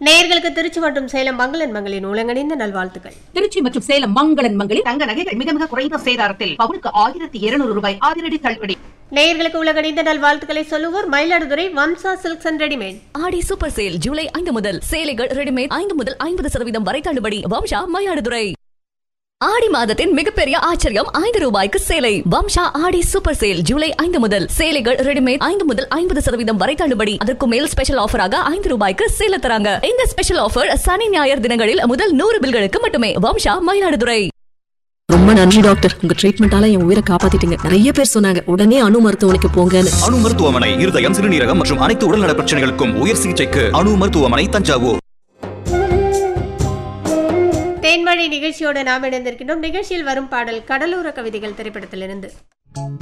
நேயர்களுக்கு திருச்சி மற்றும் சேலம் மங்களன் மங்களின் உலகணிந்த நல்வாழ்த்துக்கள் திருச்சி மற்றும் சேலம் மங்களன் மங்களில் தங்க நகைகள் மிக மிக குறைந்த சேதாரத்தில் பவுனுக்கு ஆயிரத்தி இருநூறு ரூபாய் அதிரடி தள்ளுபடி நேயர்களுக்கு உலகணிந்த நல்வாழ்த்துக்களை சொல்லுவோர் Mayiladuthurai Vamsa silks and readymade Aadi super sale July ஐந்து முதல் சேலைகள் ரெடிமேட் ஐந்து முதல் ஐம்பது சதவீதம் வரை தள்ளுபடி வம்சா மயிலாடுதுறை ஆடி மாதத்தின் மிகப்பெரிய ஆச்சரியம் ஐந்து ரூபாய்க்கு சேலை வம்சா ஆடி சூப்பர் சேல் ஜூலை ஐந்து முதல் சேலைகள் ரெடிமேட் ஐந்து முதல் ஐம்பது சதவீதம் வரை தள்ளுபடி அதற்கு மேல் ஸ்பெஷல் ஆஃபராக ஐந்து ரூபாய்க்கு சேல தராங்க இந்த ஸ்பெஷல் ஆஃபர் சனி ஞாயிறு தினங்களில் முதல் நூறு பில்களுக்கு மட்டுமே வம்சா மயிலாடுதுறை ரொம்ப நன்றி டாக்டர் உங்க ட்ரீட்மெண்டால என் உயிரை காப்பாத்திட்டீங்க நிறைய பேர் சொன்னாங்க உடனே அணு மருத்துவமனைக்கு போங்கன்னு அணு மருத்துவமனை இருதயம் சிறுநீரகம் மற்றும் அனைத்து உடல்நல பிரச்சனைகளுக்கும் உயர் சிகிச்சைக்கு அணு மருத்துவமனை தஞ்சாவூர் தேன்மழை நிகழ்ச்சியோடு நாம் இணைந்திருக்கின்றோம் நிகழ்ச்சியில் வரும் பாடல் கடலோர கவிதைகள் திரைப்படத்திலிருந்து